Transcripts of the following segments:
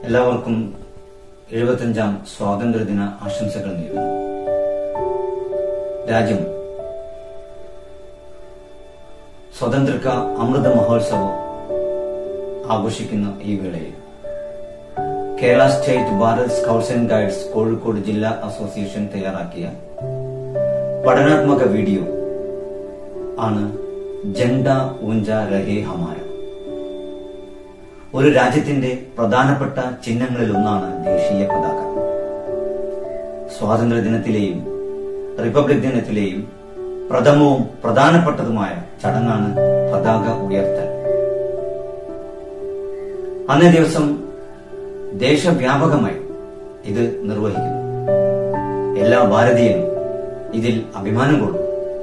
എല്ലാവർക്കും എഴുപത്തഞ്ചാം സ്വാതന്ത്ര്യദിന ആശംസകൾ നേരുന്നു രാജ്യം സ്വതന്ത്രക അമൃത മഹോത്സവം ആഘോഷിക്കുന്ന ഈ വേളയിൽ Kerala state Bharat scouts and guides Kozhikode ജില്ലാ അസോസിയേഷൻ തയ്യാറാക്കിയ പഠനാത്മക വീഡിയോ ആണ് ജണ്ട ഊഞ്ച രഹേ ഹമാര ഒരു രാജ്യത്തിന്റെ പ്രധാനപ്പെട്ട ചിഹ്നങ്ങളിൽ ഒന്നാണ് ദേശീയ പതാക സ്വാതന്ത്ര്യ ദിനത്തിലെയും റിപ്പബ്ലിക് ദിനത്തിലെയും പ്രഥമവും പ്രധാനപ്പെട്ടതുമായ ചടങ്ങാണ് പതാക ഉയർത്തൽ അന്നേ ദിവസം ദേശവ്യാപകമായി ഇത് നിർവഹിക്കുന്നു എല്ലാ ഭാരതീയരും ഇതിൽ അഭിമാനം കൊള്ളും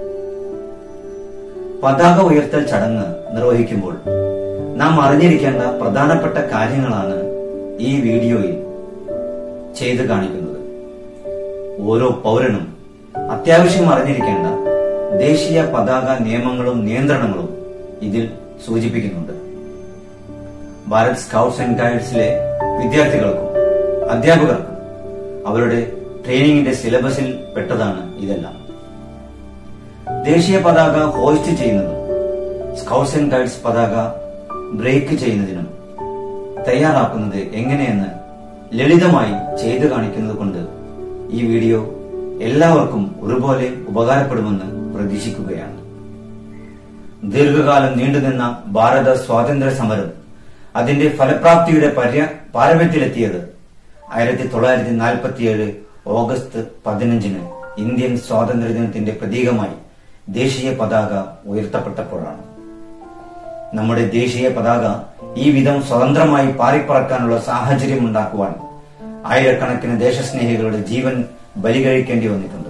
പതാക ഉയർത്തൽ ചടങ്ങ് നിർവഹിക്കുമ്പോൾ നാം അറിഞ്ഞിരിക്കേണ്ട പ്രധാനപ്പെട്ട കാര്യങ്ങളാണ് ഈ വീഡിയോയിൽ ചെയ്തു കാണിക്കുന്നത് ഓരോ പൗരനും അത്യാവശ്യം അറിഞ്ഞിരിക്കേണ്ട ദേശീയ പതാക നിയമങ്ങളും നിയന്ത്രണങ്ങളും ഇതിൽ സൂചിപ്പിക്കുന്നുണ്ട് ഭാരത് സ്കൗട്ട്സ് ആൻഡ് ഗൈഡ്സിലെ വിദ്യാർത്ഥികൾക്കും അധ്യാപകർക്കും അവരുടെ ട്രെയിനിങ്ങിന്റെ സിലബസിൽ പെട്ടതാണ് ഇതെല്ലാം ദേശീയ പതാക ഹോസ്റ്റ് ചെയ്യുന്നതും സ്കൗട്ട്സ് ആൻഡ് ഗൈഡ്സ് പതാക ബ്രേക്ക് ചെയ്യുന്നതിനും തയ്യാറാക്കുന്നത് എങ്ങനെയെന്ന് ലളിതമായി ചെയ്തു കാണിക്കുന്നത് കൊണ്ട് ഈ വീഡിയോ എല്ലാവർക്കും ഒരുപോലെ ഉപകാരപ്പെടുമെന്ന് പ്രതീക്ഷിക്കുകയാണ് ദീർഘകാലം നീണ്ടുനിന്ന ഭാരത സ്വാതന്ത്ര്യ സമരം അതിന്റെ ഫലപ്രാപ്തിയുടെ പര്യ പാരമ്യത്തിലെത്തിയത് ആയിരത്തി തൊള്ളായിരത്തി നാൽപ്പത്തിയേഴ് ഓഗസ്റ്റ് പതിനഞ്ചിന് ഇന്ത്യൻ സ്വാതന്ത്ര്യദിനത്തിന്റെ പ്രതീകമായി ദേശീയ പതാക ഉയർത്തപ്പെട്ടപ്പോഴാണ് നമ്മുടെ ദേശീയ പതാക ഈ വിധം സ്വതന്ത്രമായി പാറിപ്പറക്കാനുള്ള സാഹചര്യം ഉണ്ടാക്കുവാൻ ആയിരക്കണക്കിന് ദേശസ്നേഹികളുടെ ജീവൻ ബലികഴിക്കേണ്ടി വന്നിട്ടുണ്ട്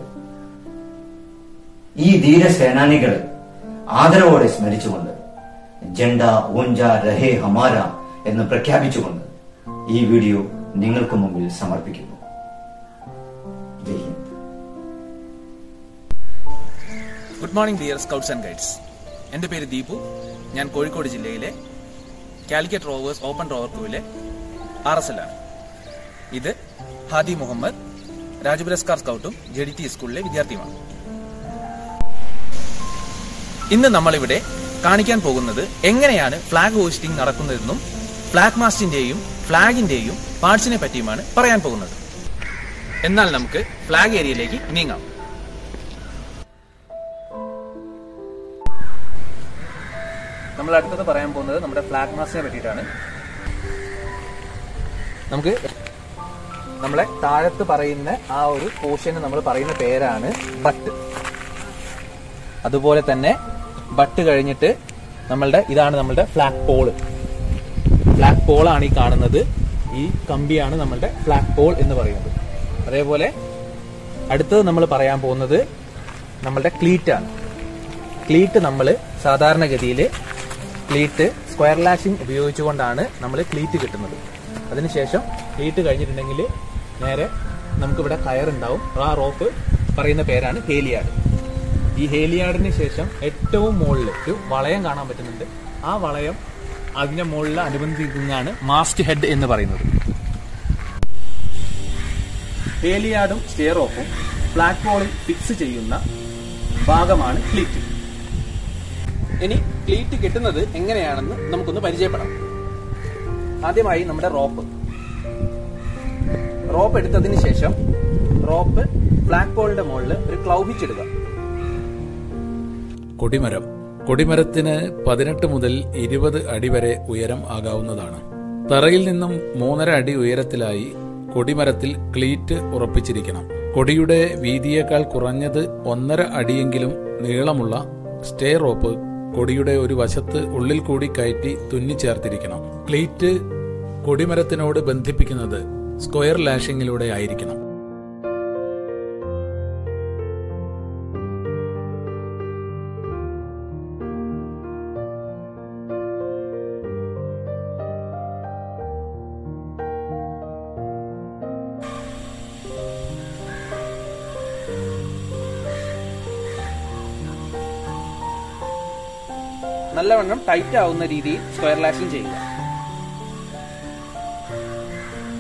ഈ ധീരസേനാനികളെ ആദരവോടെ സ്മരിച്ചുകൊണ്ട് ജണ്ട ഊഞ്ച രഹേ ഹമാര എന്ന് പ്രഖ്യാപിച്ചുകൊണ്ട് ഈ വീഡിയോ നിങ്ങൾക്ക് മുമ്പിൽ സമർപ്പിക്കുന്നു Jai Hind good morning dear scouts and guides എൻ്റെ പേര് ദീപു ഞാൻ കോഴിക്കോട് ജില്ലയിലെ കാലിക്കറ്റ് റോവേഴ്സ് ഓപ്പൺ റോവർ ക്യൂവിലെ ആർ എസ് എൽ ആണ് ഇത് ഹാദി മുഹമ്മദ് രാജപുരസ്കാർ സ്കൗട്ടും ജെ ഡി ടി സ്കൂളിലെ വിദ്യാർത്ഥിയുമാണ് ഇന്ന് നമ്മളിവിടെ കാണിക്കാൻ പോകുന്നത് എങ്ങനെയാണ് ഫ്ലാഗ് ഹോസ്റ്റിംഗ് നടക്കുന്നതെന്നും ഫ്ലാഗ് മാസ്റ്റിന്റെയും ഫ്ലാഗിന്റെയും പാർട്സിനെ പറ്റിയുമാണ് പറയാൻ പോകുന്നത് എന്നാൽ നമുക്ക് ഫ്ലാഗ് ഏരിയയിലേക്ക് നീങ്ങാം നമ്മൾ അടുത്തത് പറയാൻ പോകുന്നത് നമ്മുടെ ഫ്ലാഗ് മാസ്റ്റിനെ പറ്റിയിട്ടാണ് നമുക്ക് നമ്മളെ താഴത്ത് പറയുന്ന ആ ഒരു പോർഷന് നമ്മൾ പറയുന്ന പേരാണ് ബട്ട് അതുപോലെ തന്നെ ബട്ട് കഴിഞ്ഞിട്ട് നമ്മളുടെ ഇതാണ് നമ്മളുടെ ഫ്ലാഗ് പോള് ഫ്ലാഗ് പോളാണ് ഈ കാണുന്നത് ഈ കമ്പിയാണ് നമ്മളുടെ ഫ്ലാഗ് പോൾ എന്ന് പറയുന്നത് അതേപോലെ അടുത്തത് നമ്മൾ പറയാൻ പോകുന്നത് നമ്മളുടെ ക്ലീറ്റ് ആണ് ക്ലീറ്റ് നമ്മൾ സാധാരണഗതിയിൽ ക്ലീറ്റ് സ്ക്വയർ ലാഷിംഗ് ഉപയോഗിച്ചുകൊണ്ടാണ് നമ്മൾ ക്ലീറ്റ് കിട്ടുന്നത് അതിനുശേഷം ക്ലീറ്റ് കഴിഞ്ഞിട്ടുണ്ടെങ്കിൽ നേരെ നമുക്കിവിടെ കയറുണ്ടാവും ആ റോപ്പ് പറയുന്ന പേരാണ് ഹേലിയാഡ് ഈ ഹേലിയാഡിന് ശേഷം ഏറ്റവും മുകളിൽ ഒരു വളയം കാണാൻ പറ്റുന്നുണ്ട് ആ വളയം അതിന്റെ മുകളിൽ അനുബന്ധിക്കുന്നതാണ് മാസ്റ്റ് ഹെഡ് എന്ന് പറയുന്നത് ഹേലിയാഡും സ്റ്റെയർ ഓഫും ഫ്ലാഗ് പോളിൽ ഫിക്സ് ചെയ്യുന്ന ഭാഗമാണ് ക്ലീറ്റ് ഇനി ക്ലീറ്റ് കിട്ടുന്നത് എങ്ങനെയാണെന്ന് നമുക്കൊന്ന് പരിചയപ്പെടാം ആദ്യമായി നമ്മുടെ റോപ്പ് റോപ്പ് എടുത്തതിന് ശേഷം റോപ്പ് ഫ്ലാഗ് പോളിന്റെ മുകളിൽ ഒരു ക്ലൗഹിച്ചിടുക കൊടിമരം കൊടിമരത്തിന് പതിനെട്ട് മുതൽ ഇരുപത് അടി വരെ ഉയരം ആകാവുന്നതാണ് തറയിൽ നിന്നും മൂന്നര അടി ഉയരത്തിലായി കൊടിമരത്തിൽ ക്ലീറ്റ് ഉറപ്പിച്ചിരിക്കണം കൊടിയുടെ വീതിയേക്കാൾ കുറഞ്ഞത് ഒന്നര അടിയെങ്കിലും നീളമുള്ള സ്റ്റേ റോപ്പ് കൊടിയുടെ ഒരു വശത്ത് ഉള്ളിൽ കൂടി കയറ്റി തുന്നിച്ചേർത്തിരിക്കണം ക്ലീറ്റ് കൊടിമരത്തിനോട് ബന്ധിപ്പിക്കുന്നത് സ്ക്വയർ ലാഷിങ്ങിലൂടെ ആയിരിക്കണം നല്ലവണ്ണം ടൈറ്റ് ആവുന്ന രീതിയിൽ സ്ക്വയർ ലാഷിംഗ് ചെയ്യുക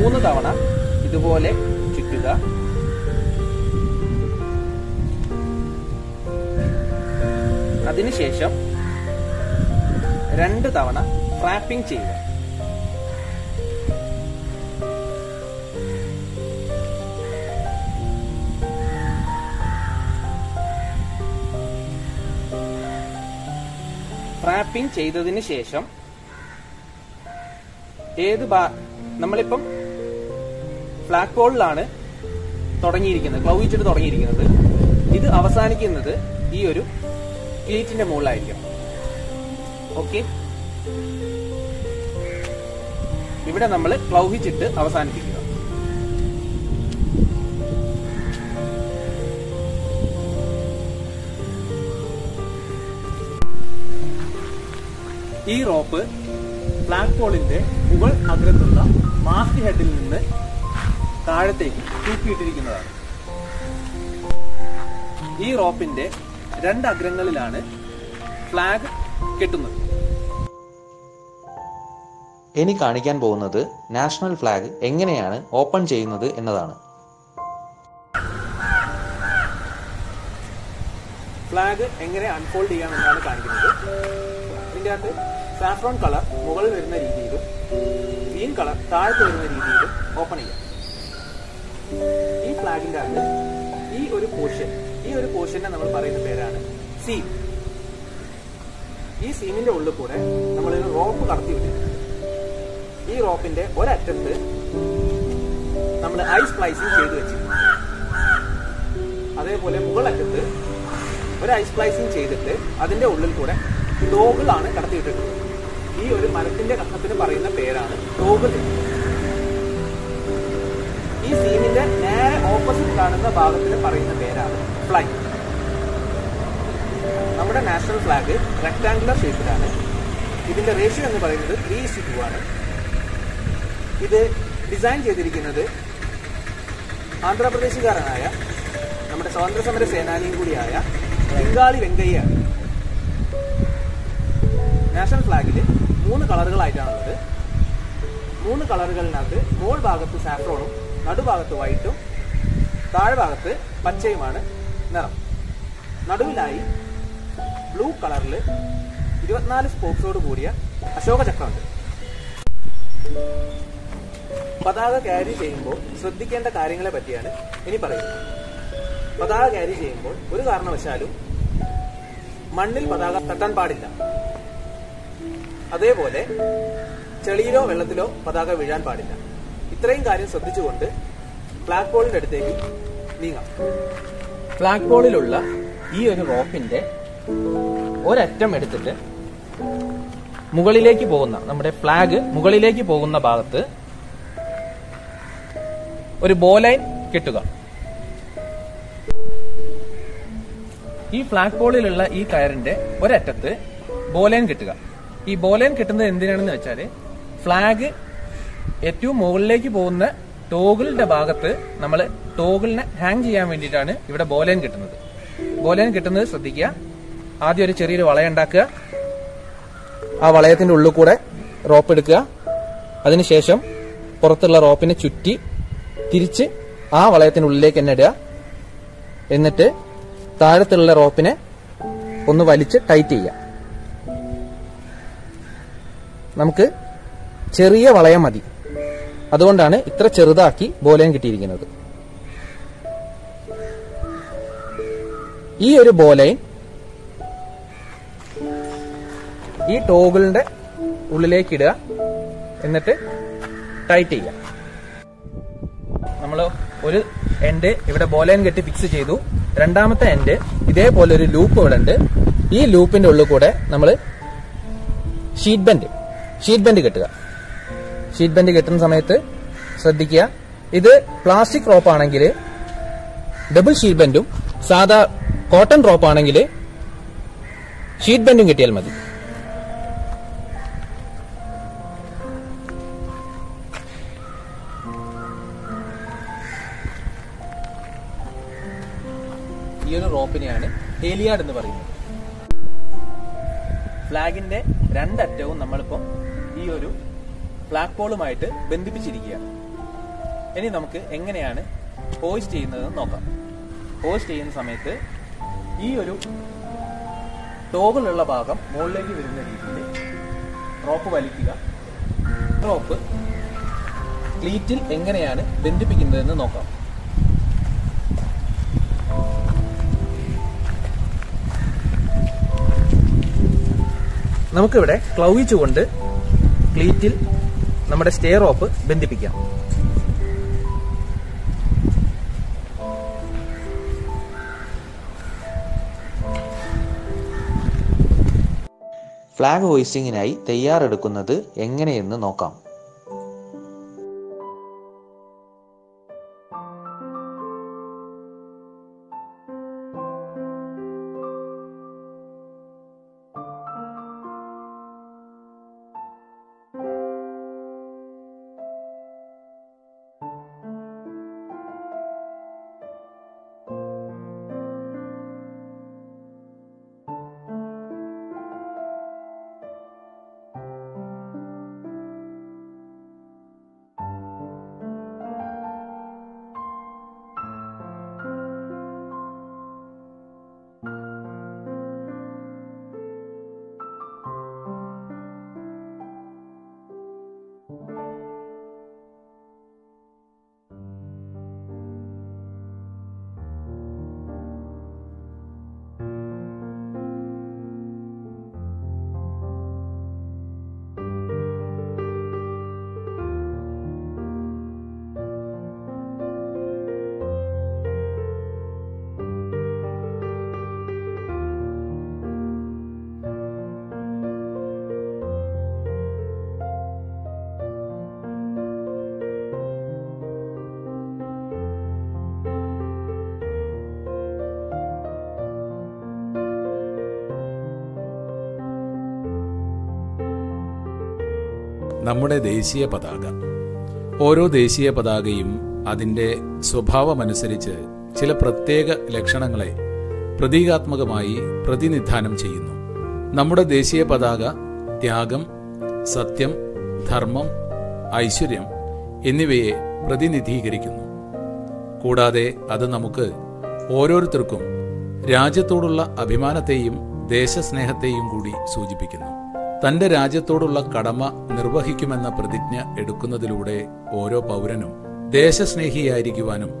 മൂന്ന് തവണ ഇതുപോലെ ചുറ്റുക അതിനുശേഷം രണ്ട് തവണ ഫ്രാപ്പിംഗ് ചെയ്യുക ഫ്രാപ്പിംഗ് ചെയ്തതിന് ശേഷം ഏത് ബാ നമ്മളിപ്പം ഫ്ലാഗ് പോളിലാണ് തുടങ്ങിയിരിക്കുന്നത് ക്ലൗ വെച്ചിട്ട് തുടങ്ങിയിരിക്കുന്നത് ഇത് അവസാനിക്കുന്നത് ഈ ഒരു ക്ലീറ്റിന്റെ മുകളിലായിരിക്കും ഓക്കെ ഇവിടെ നമ്മൾ ക്ലൗ വെച്ചിട്ട് അവസാനിപ്പിക്കുക ഈ റോപ്പ് ഫ്ലാഗ് പോളിന്റെ മുകൾ അഗ്രത്തുള്ള മാസ്റ്റ് ഹെഡിൽ നിന്ന് താഴത്തേക്ക് തൂക്കിയിട്ടിരിക്കുന്നതാണ് ഈ റോപ്പിന്റെ രണ്ട് അഗ്രങ്ങളിലാണ് ഫ്ലാഗ് കെട്ടുന്നത് ഇനി കാണിക്കാൻ പോകുന്നത് നാഷണൽ ഫ്ലാഗ് എങ്ങനെയാണ് ഓപ്പൺ ചെയ്യുന്നത് എന്നതാണ് ഫ്ലാഗ് എങ്ങനെ അൺഫോൾഡ് ചെയ്യാമെന്നാണ് കാണിക്കുന്നത് ഇതിന്റെ അകത്ത് സാഫ്രോൺ കളർ മുകളിൽ വരുന്ന രീതിയിലും ഗ്രീൻ കളർ താഴത്ത് വരുന്ന രീതിയിലും ഓപ്പൺ ചെയ്യാം ഈ ഫ്ലാഗിന്റെ അകത്ത് ഈ ഒരു പോർഷൻ ഈ ഒരു പോർഷനെ നമ്മൾ പറയുന്ന പേരാണ് സീം ഈ സീമിന്റെ ഉള്ളിൽ കൂടെ നമ്മളൊരു റോപ്പ് കടത്തി വിട്ടിട്ടുണ്ട് ഈ റോപ്പിന്റെ ഒരറ്റത്ത് നമ്മൾ ഐ സ്പ്ലൈസിങ് ചെയ്തു വെച്ചിട്ടുണ്ട് അതേപോലെ മുകളറ്റത്ത് ഒരു ഐസ് സ്പ്ലൈസിങ് ചെയ്തിട്ട് അതിന്റെ ഉള്ളിൽ കൂടെ ടോഗിളാണ് കടത്തിയിട്ടിട്ടുള്ളത് ഈ ഒരു മരത്തിന്റെ കഷ്ണത്തിന് പറയുന്ന പേരാണ് ടോഗിൾ ഈ സീമിന്റെ നേരെ ഓപ്പോസിറ്റ് കാണുന്ന ഭാഗത്തിന് പറയുന്ന പേരാണ് ഫ്ലൈ നമ്മുടെ നാഷണൽ ഫ്ലാഗ് റെക്ടാംഗുലർ ഷേപ്പിലാണ് ഇതിന്റെ റേഷ്യോ എന്ന് പറയുന്നത് ത്രീ ഇസ്റ്റു ടു ആണ് ഇത് ഡിസൈൻ ചെയ്തിരിക്കുന്നത് ആന്ധ്രാപ്രദേശുകാരനായ നമ്മുടെ സ്വാതന്ത്ര്യ സമര സേനാനിയും കൂടിയായ ബംഗാളി വെങ്കയ്യാണ് നാഷണൽ ഫ്ലാഗിൽ മൂന്ന് കളറുകളായിട്ടാണുള്ളത് മൂന്ന് കളറുകളിനകത്ത് മോൾ ഭാഗത്ത് സാഫ്രോണും നടുഭാഗത്ത് വൈറ്റും താഴ്ഭാഗത്ത് പച്ചയുമാണ് നിറം നടുവിലായി ബ്ലൂ കളറിൽ ഇരുപത്തിനാല് സ്പോക്സോട് കൂടിയ അശോക ചക്രമുണ്ട് പതാക ക്യാരി ചെയ്യുമ്പോൾ ശ്രദ്ധിക്കേണ്ട കാര്യങ്ങളെ പറ്റിയാണ് ഇനി പറയുന്നത് പതാക ക്യാരി ചെയ്യുമ്പോൾ ഒരു കാരണവശാലും മണ്ണിൽ പതാക തട്ടാൻ പാടില്ല അതേപോലെ ചെളിയിലോ വെള്ളത്തിലോ പതാക വീഴാൻ പാടില്ല ഇത്രയും കാര്യം ശ്രദ്ധിച്ചുകൊണ്ട് ഫ്ലാഗ് പോളിന്റെ അടുത്തേക്ക് നീങ്ങാം ഫ്ലാഗ് പോളിലുള്ള ഈ ഒരു റോപ്പിന്റെ ഒരറ്റം എടുത്തിട്ട് മുകളിലേക്ക് പോകുന്ന നമ്മുടെ ഫ്ലാഗ് മുകളിലേക്ക് പോകുന്ന ഭാഗത്ത് ഒരു ബോലൈൻ കെട്ടുക ഈ ഫ്ലാഗ് പോളിലുള്ള ഈ കയറിന്റെ ഒരറ്റത്ത് ബോലൈൻ കെട്ടുക ഈ ബോലൈൻ കെട്ടുന്നത് എന്തിനാണെന്ന് വെച്ചാല് ഫ്ലാഗ് ഏറ്റവും മുകളിലേക്ക് പോകുന്ന ടോഗിളിന്റെ ഭാഗത്ത് നമ്മൾ ടോഗിളിനെ ഹാങ് ചെയ്യാൻ വേണ്ടിയിട്ടാണ് ഇവിടെ ബോലൈൻ കിട്ടുന്നത് ബോലൈൻ കിട്ടുന്നത് ശ്രദ്ധിക്കുക ആദ്യം ഒരു ചെറിയൊരു വളയം ഉണ്ടാക്കുക ആ വളയത്തിന്റെ ഉള്ളിൽ കൂടെ റോപ്പ് എടുക്കുക അതിനുശേഷം പുറത്തുള്ള റോപ്പിനെ ചുറ്റി തിരിച്ച് ആ വളയത്തിന്റെ ഉള്ളിലേക്ക് തന്നെ ഇടുക എന്നിട്ട് താഴത്തുള്ള റോപ്പിനെ ഒന്ന് വലിച്ച് ടൈറ്റ് ചെയ്യുക നമുക്ക് ചെറിയ വളയം മതി അതുകൊണ്ടാണ് ഇത്ര ചെറുതാക്കി ബോലയം കിട്ടിയിരിക്കുന്നത് ഈ ഒരു ബോലൈൻ ഈ ടോഗിളിന്റെ ഉള്ളിലേക്ക് ഇടുക എന്നിട്ട് ടൈറ്റ് ചെയ്യുക നമ്മൾ ഒരു എൻഡ് ഇവിടെ ബോലൈൻ കെട്ടി ഫിക്സ് ചെയ്തു രണ്ടാമത്തെ എൻഡ് ഇതേപോലെ ഒരു ലൂപ്പ് ഇവിടെ ഉണ്ട് ഈ ലൂപ്പിന്റെ ഉള്ളിൽ കൂടെ നമ്മൾ ഷീറ്റ് ബെൻഡ് ഷീറ്റ് ബെൻഡ് കെട്ടുക ഷീറ്റ് ബെൻഡ് കെട്ടുന്ന സമയത്ത് ശ്രദ്ധിക്കുക ഇത് പ്ലാസ്റ്റിക് റോപ്പ് ആണെങ്കിൽ ഡബിൾ ഷീറ്റ് ബെൻഡും സാധാ കോട്ടൺ റോപ്പ് ആണെങ്കിൽ ഷീറ്റ് ബെൻഡും കെട്ടിയാൽ മതി ഈ ഒരു റോപ്പിനെയാണ് ഹേലിയാഡ് എന്ന് പറയുന്നത് ഫ്ലാഗിന്റെ രണ്ടറ്റവും നമ്മളിപ്പം ഈ ഒരു ഫ്ലാഗ് പോളുമായിട്ട് ബന്ധിപ്പിച്ചിരിക്കുകയാണ് ഇനി നമുക്ക് എങ്ങനെയാണ് ഹോസ്റ്റ് ചെയ്യുന്നതെന്ന് നോക്കാം ഹോസ്റ്റ് ചെയ്യുന്ന സമയത്ത് ഈ ഒരു ടോഗിളുള്ള ഭാഗം മുകളിലേക്ക് വരുന്ന രീതിയിൽ റോപ്പ് വലിക്കുക റോപ്പ് ക്ലീറ്റിൽ എങ്ങനെയാണ് ബന്ധിപ്പിക്കുന്നതെന്ന് നോക്കാം നമുക്കിവിടെ ക്ലൗയിച്ചുകൊണ്ട് ക്ലീറ്റിൽ നമ്മുടെ സ്റ്റേ റോപ്പ് ബന്ധിപ്പിക്കാം ഫ്ലാഗ് ഹോയിസ്റ്റിങ്ങിനായി തയ്യാറെടുക്കുന്നത് എങ്ങനെയെന്ന് നോക്കാം നമ്മുടെ ദേശീയ പതാക ഓരോ ദേശീയ പതാകയും അതിൻ്റെ സ്വഭാവമനുസരിച്ച് ചില പ്രത്യേക ലക്ഷണങ്ങളെ പ്രതീകാത്മകമായി പ്രതിനിധാനം ചെയ്യുന്നു നമ്മുടെ ദേശീയ പതാക ത്യാഗം സത്യം ധർമ്മം ഐശ്വര്യം എന്നിവയെ പ്രതിനിധീകരിക്കുന്നു കൂടാതെ അത് നമുക്ക് ഓരോരുത്തർക്കും രാജ്യത്തോടുള്ള അഭിമാനത്തെയും ദേശസ്നേഹത്തെയും കൂടി സൂചിപ്പിക്കുന്നു തന്റെ രാജ്യത്തോടുള്ള കടമ നിർവഹിക്കുമെന്ന പ്രതിജ്ഞ എടുക്കുന്നതിലൂടെ ഓരോ പൗരനും ദേശസ്നേഹിയായിരിക്കുവാനും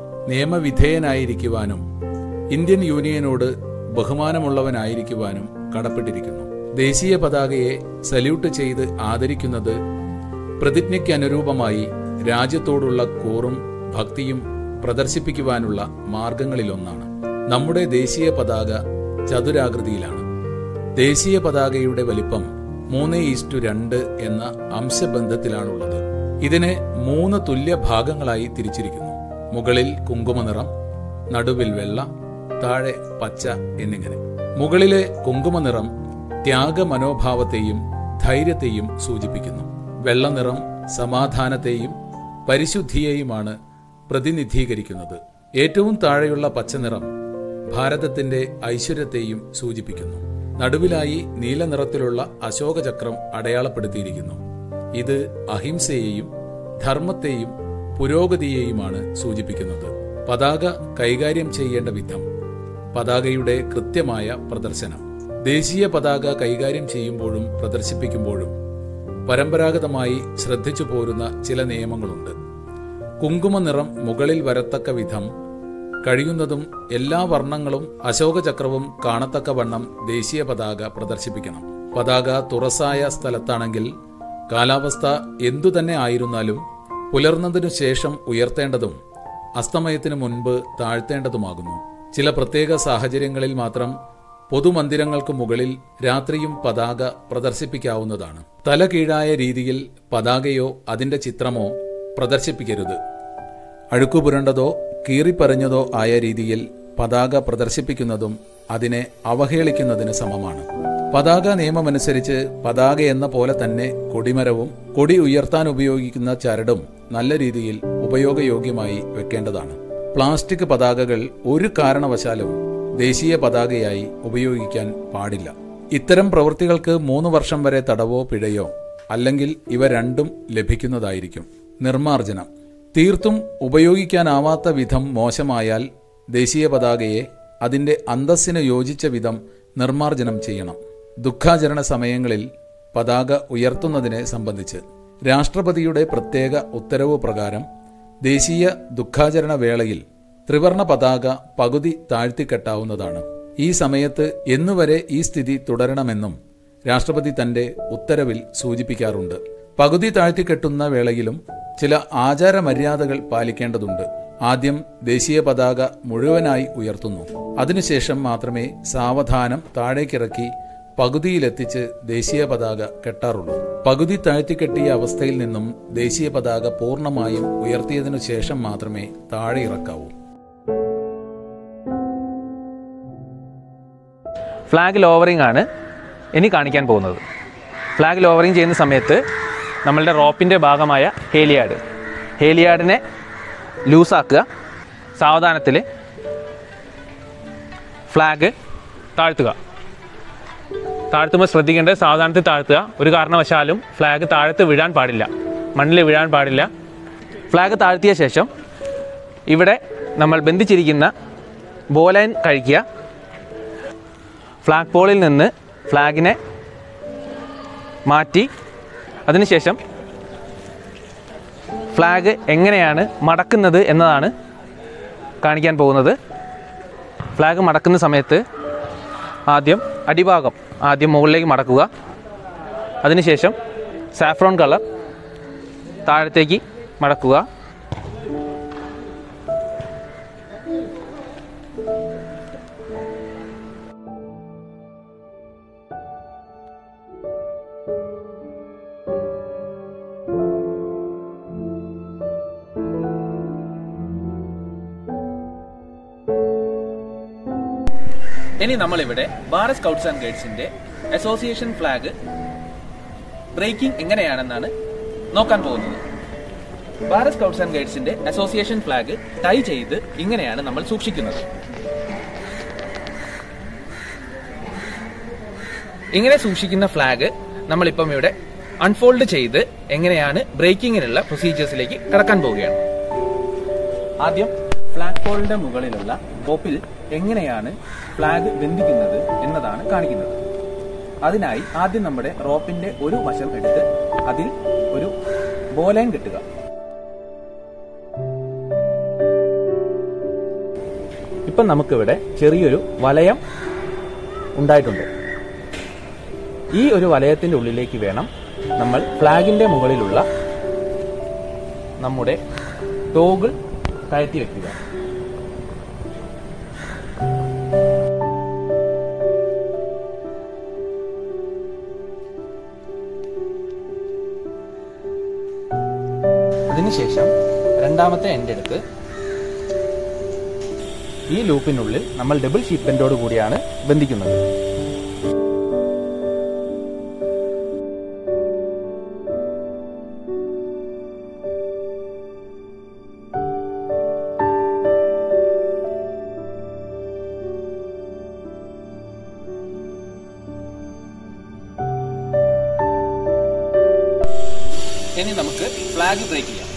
നിയമവിധേയനായിരിക്കുവാനും ഇന്ത്യൻ യൂണിയനോട് ബഹുമാനമുള്ളവനായിരിക്കുവാനും കടപ്പെട്ടിരിക്കുന്നു ദേശീയ പതാകയെ സല്യൂട്ട് ചെയ്ത് ആദരിക്കുന്നത് പ്രതിജ്ഞയ്ക്ക് അനുരൂപമായി രാജ്യത്തോടുള്ള കൂറും ഭക്തിയും പ്രദർശിപ്പിക്കുവാനുള്ള മാർഗങ്ങളിലൊന്നാണ് നമ്മുടെ ദേശീയ പതാക ചതുരാകൃതിയിലാണ് ദേശീയ പതാകയുടെ വലിപ്പം മൂന്ന് ഈസ്റ്റു രണ്ട് എന്ന അംശബന്ധത്തിലാണുള്ളത് ഇതിനെ മൂന്ന് തുല്യ ഭാഗങ്ങളായി തിരിച്ചിരിക്കുന്നു മുകളിൽ കുങ്കുമനിറം നടുവിൽ വെള്ള താഴെ പച്ച എന്നിങ്ങനെ മുകളിലെ കുങ്കുമനിറം ത്യാഗ മനോഭാവത്തെയും ധൈര്യത്തെയും സൂചിപ്പിക്കുന്നു വെള്ളനിറം സമാധാനത്തെയും പരിശുദ്ധിയെയുമാണ് പ്രതിനിധീകരിക്കുന്നത് ഏറ്റവും താഴെയുള്ള പച്ചനിറം ഭാരതത്തിന്റെ ഐശ്വര്യത്തെയും സൂചിപ്പിക്കുന്നു നടുവിലായി നീല നിറത്തിലുള്ള അശോകചക്രം അടയാളപ്പെടുത്തിയിരിക്കുന്നു ഇത് അഹിംസയെയും ധർമ്മത്തെയും പുരോഗതിയെയുമാണ് സൂചിപ്പിക്കുന്നത് പതാക കൈകാര്യം ചെയ്യേണ്ട വിധം പതാകയുടെ കൃത്യമായ പ്രദർശനം ദേശീയ പതാക കൈകാര്യം ചെയ്യുമ്പോഴും പ്രദർശിപ്പിക്കുമ്പോഴും പരമ്പരാഗതമായി ശ്രദ്ധിച്ചു പോരുന്ന ചില നിയമങ്ങളുണ്ട് കുങ്കുമ നിറം മുകളിൽ വരത്തക്ക വിധം കഴിയുന്നതും എല്ലാ വർണ്ണങ്ങളും അശോകചക്രവും കാണത്തക്ക വണ്ണം ദേശീയ പതാക പ്രദർശിപ്പിക്കണം പതാക തുറസായ സ്ഥലത്താണെങ്കിൽ കാലാവസ്ഥ എന്തു തന്നെ ആയിരുന്നാലും പുലർന്നതിനു ശേഷം ഉയർത്തേണ്ടതും അസ്തമയത്തിനു മുൻപ് താഴ്ത്തേണ്ടതുമാകുന്നു ചില പ്രത്യേക സാഹചര്യങ്ങളിൽ മാത്രം പൊതുമന്ദിരങ്ങൾക്ക് മുകളിൽ രാത്രിയും പതാക പ്രദർശിപ്പിക്കാവുന്നതാണ് തല കീഴായ രീതിയിൽ പതാകയോ അതിന്റെ ചിത്രമോ പ്രദർശിപ്പിക്കരുത് അഴുക്കുപുരണ്ടതോ കീറിപ്പറിഞ്ഞതോ ആയ രീതിയിൽ പതാക പ്രദർശിപ്പിക്കുന്നതും അതിനെ അവഹേളിക്കുന്നതിന് സമമാണ് പതാക നിയമമനുസരിച്ച് പതാക എന്ന പോലെ തന്നെ കൊടിമരവും കൊടി ഉയർത്താൻ ഉപയോഗിക്കുന്ന ചരടും നല്ല രീതിയിൽ ഉപയോഗയോഗ്യമായി വെക്കേണ്ടതാണ് പ്ലാസ്റ്റിക് പതാകകൾ ഒരു കാരണവശാലും ദേശീയ പതാകയായി ഉപയോഗിക്കാൻ പാടില്ല ഇത്തരം പ്രവൃത്തികൾക്ക് മൂന്ന് വർഷം വരെ തടവോ പിഴയോ അല്ലെങ്കിൽ ഇവ രണ്ടും ലഭിക്കുന്നതായിരിക്കും നിർമാർജനം തീർത്തും ഉപയോഗിക്കാനാവാത്ത വിധം മോശമായാൽ ദേശീയ പതാകയെ അതിന്റെ അന്തസ്സിന് യോജിച്ച വിധം നിർമ്മാർജ്ജനം ചെയ്യണം ദുഃഖാചരണ സമയങ്ങളിൽ പതാക ഉയർത്തുന്നതിനെ സംബന്ധിച്ച് രാഷ്ട്രപതിയുടെ പ്രത്യേക ഉത്തരവ് പ്രകാരം ദേശീയ ദുഃഖാചരണ വേളയിൽ ത്രിവർണ പതാക പകുതി താഴ്ത്തിക്കെട്ടാവുന്നതാണ് ഈ സമയത്ത് എന്നുവരെ ഈ സ്ഥിതി തുടരണമെന്നും രാഷ്ട്രപതി തന്റെ ഉത്തരവിൽ സൂചിപ്പിക്കാറുണ്ട് പകുതി താഴ്ത്തിക്കെട്ടുന്ന വേളയിലും ചില ആചാരമര്യാദകൾ പാലിക്കേണ്ടതുണ്ട് ആദ്യം ദേശീയ പതാക മുഴുവനായി ഉയർത്തുന്നു അതിനുശേഷം മാത്രമേ സാവധാനം താഴേക്കിറക്കി പകുതിയിലെത്തിച്ച് ദേശീയ പതാക കെട്ടാറുള്ളൂ പകുതി താഴ്ത്തിക്കെട്ടിയ അവസ്ഥയിൽ നിന്നും ദേശീയ പതാക പൂർണ്ണമായും ഉയർത്തിയതിനു ശേഷം മാത്രമേ താഴെ ഇറക്കാവൂ ഫ്ലാഗ് ലോവറിംഗ് ആണ് ഇനി കാണിക്കാൻ പോകുന്നത് ഫ്ലാഗ് ലോവറിംഗ് ചെയ്യുന്ന സമയത്ത് നമ്മളുടെ റോപ്പിൻ്റെ ഭാഗമായ ഹേലിയാഡ് ഹേലിയാഡിനെ ലൂസാക്കുക സാവധാനത്തിൽ ഫ്ലാഗ് താഴ്ത്തുക താഴ്ത്തുമ്പോൾ ശ്രദ്ധിക്കേണ്ടത് സാവധാനത്തിൽ താഴ്ത്തുക ഒരു കാരണവശാലും ഫ്ലാഗ് താഴത്ത് വീഴാൻ പാടില്ല മണ്ണിൽ വീഴാൻ പാടില്ല ഫ്ലാഗ് താഴ്ത്തിയ ശേഷം ഇവിടെ നമ്മൾ ബന്ധിച്ചിരിക്കുന്ന ബോലൈൻ കഴിക്കുക ഫ്ലാഗ് പോളിൽ നിന്ന് ഫ്ലാഗിനെ മാറ്റി അതിനുശേഷം ഫ്ലാഗ് എങ്ങനെയാണ് മടക്കുന്നത് എന്നതാണ് കാണിക്കാൻ പോകുന്നത് ഫ്ലാഗ് മടക്കുന്ന സമയത്ത് ആദ്യം അടിഭാഗം ആദ്യം മുകളിലേക്ക് മടക്കുക അതിനുശേഷം സാഫ്രോൺ കളർ താഴത്തേക്ക് മടക്കുക ഇനി നമ്മളിവിടെ ഭാരത് സ്കൗട്ട്സ് ആൻഡ് ഗൈഡ്സിന്റെ അസോസിയേഷൻ ഫ്ലാഗ് ബ്രേക്കിംഗ് എങ്ങനെയാണെന്നാണ് നോക്കാൻ പോകുന്നത് ഭാരത് സ്കൗട്ട്സ് ആൻഡ് ഗൈഡ്സിന്റെ അസോസിയേഷൻ ഫ്ലാഗ് ടൈ ചെയ്ത് ഇങ്ങനെയാണ് നമ്മൾ സൂക്ഷിക്കുന്നത് ഇങ്ങനെ സൂക്ഷിക്കുന്ന ഫ്ലാഗ് നമ്മളിപ്പം ഇവിടെ അൺഫോൾഡ് ചെയ്ത് എങ്ങനെയാണ് ബ്രേക്കിങ്ങിനുള്ള പ്രൊസീജിയേഴ്സിലേക്ക് കടക്കാൻ പോവുകയാണ് ആദ്യം ഫ്ലാഗ് പോളിന്റെ മുകളിലുള്ള ടോപ്പിൽ എങ്ങനെയാണ് ഫ്ലാഗ് ബന്ധിക്കുന്നത് എന്നതാണ് കാണിക്കുന്നത് അതിനായി ആദ്യം നമ്മുടെ റോപ്പിന്റെ ഒരു വശം എടുത്ത് അതിൽ ഒരു ബോലൈൻ കെട്ടുക ഇപ്പം നമുക്കിവിടെ ചെറിയൊരു വലയം ഉണ്ടായിട്ടുണ്ട് ഈ ഒരു വലയത്തിന്റെ ഉള്ളിലേക്ക് വേണം നമ്മൾ ഫ്ലാഗിന്റെ മുകളിലുള്ള നമ്മുടെ ടോഗിൾ കയറ്റി വെക്കുക അതിനുശേഷം രണ്ടാമത്തെ എൻഡ് എടുത്ത് ഈ ലൂപ്പിനുള്ളിൽ നമ്മൾ ഡബിൾ ഷീറ്റ് ബെൻഡോട് കൂടിയാണ് ബന്ധിക്കുന്നത് ഇനി നമുക്ക് ഫ്ലാഗ് ബ്രേക്ക് ചെയ്യാം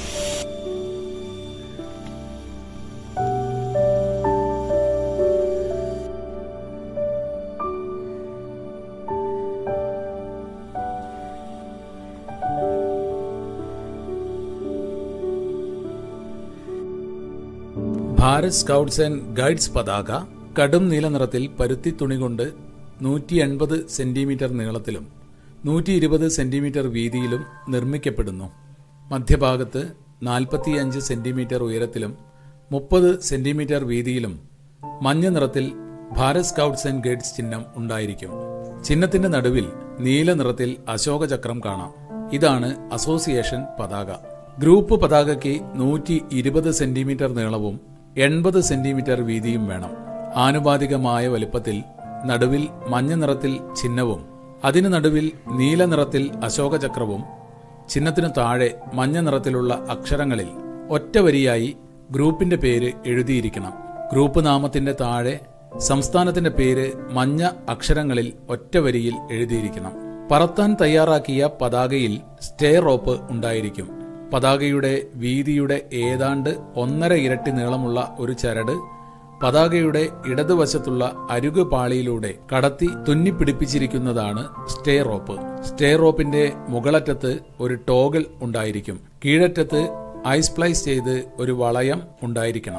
ഭാരത് സ്കൗട്ട്സ് ആൻഡ് ഗൈഡ്സ് പതാക കടും നീല നിറത്തിൽ പരുത്തി തുണി കൊണ്ട് നൂറ്റി എൺപത് സെന്റിമീറ്റർ നീളത്തിലും നൂറ്റി ഇരുപത് സെന്റിമീറ്റർ വീതിയിലും നിർമ്മിക്കപ്പെടുന്നു മധ്യഭാഗത്ത് നാൽപ്പത്തിയഞ്ച് സെന്റിമീറ്റർ ഉയരത്തിലും മുപ്പത് സെന്റിമീറ്റർ വീതിയിലും മഞ്ഞ നിറത്തിൽ ഭാരത് സ്കൗട്ട്സ് ആൻഡ് ഗൈഡ്സ് ചിഹ്നം ഉണ്ടായിരിക്കും ചിഹ്നത്തിന്റെ നടുവിൽ നീല നിറത്തിൽ അശോകചക്രം കാണാം ഇതാണ് അസോസിയേഷൻ പതാക ഗ്രൂപ്പ് പതാകയ്ക്ക് നൂറ്റി ഇരുപത് സെന്റിമീറ്റർ നീളവും എൺപത് സെന്റിമീറ്റർ വീതിയും വേണം ആനുപാതികമായ വലിപ്പത്തിൽ നടുവിൽ മഞ്ഞ നിറത്തിൽ ചിഹ്നവും അതിനു നടുവിൽ നീല നിറത്തിൽ അശോകചക്രവും ചിഹ്നത്തിനു താഴെ മഞ്ഞ നിറത്തിലുള്ള അക്ഷരങ്ങളിൽ ഒറ്റ വരിയായി ഗ്രൂപ്പിന്റെ പേര് എഴുതിയിരിക്കണം ഗ്രൂപ്പ് നാമത്തിന്റെ താഴെ സംസ്ഥാനത്തിന്റെ പേര് മഞ്ഞ അക്ഷരങ്ങളിൽ ഒറ്റ വരിയിൽ എഴുതിയിരിക്കണം പറത്താൻ തയ്യാറാക്കിയ പതാകയിൽ സ്റ്റേ റോപ്പ് ഉണ്ടായിരിക്കും പതാകയുടെ വീതിയുടെ ഏതാണ്ട് ഒന്നര ഇരട്ടി നീളമുള്ള ഒരു ചരട് പതാകയുടെ ഇടതുവശത്തുള്ള അരുക് പാളിയിലൂടെ കടത്തി തുന്നിപ്പിടിപ്പിച്ചിരിക്കുന്നതാണ് സ്റ്റേ റോപ്പ് സ്റ്റേ റോപ്പിന്റെ മുകളറ്റത്ത് ഒരു ടോഗിൾ ഉണ്ടായിരിക്കും കീഴറ്റത്ത് ഐസ് പ്ലൈസ് ചെയ്ത് ഒരു വളയം ഉണ്ടായിരിക്കണം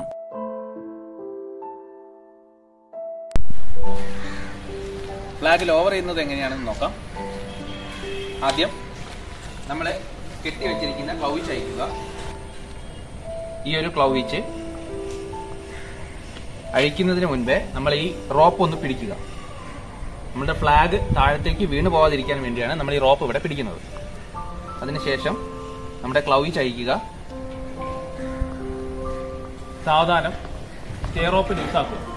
ഫ്ലാഗ് ലോവർ ചെയ്യുന്നത് എങ്ങനെയാണെന്ന് നോക്കാം ആദ്യം നമ്മൾ കെട്ടിവെച്ചിരിക്കുന്ന ക്ലൗവിച്ച് അയക്കുക ഈ ഒരു ക്ലൗവിച്ച് അഴിക്കുന്നതിന് മുൻപേ നമ്മൾ ഈ റോപ്പ് ഒന്ന് പിടിക്കുക നമ്മുടെ ഫ്ലാഗ് താഴത്തേക്ക് വീണു പോകാതിരിക്കാൻ വേണ്ടിയാണ് നമ്മൾ ഈ റോപ്പ് ഇവിടെ പിടിക്കുന്നത് അതിനുശേഷം നമ്മുടെ ക്ലൗവിച്ച് അഴിക്കുക സാവധാനം സ്റ്റേ റോപ്പ് ലൂസാക്കുക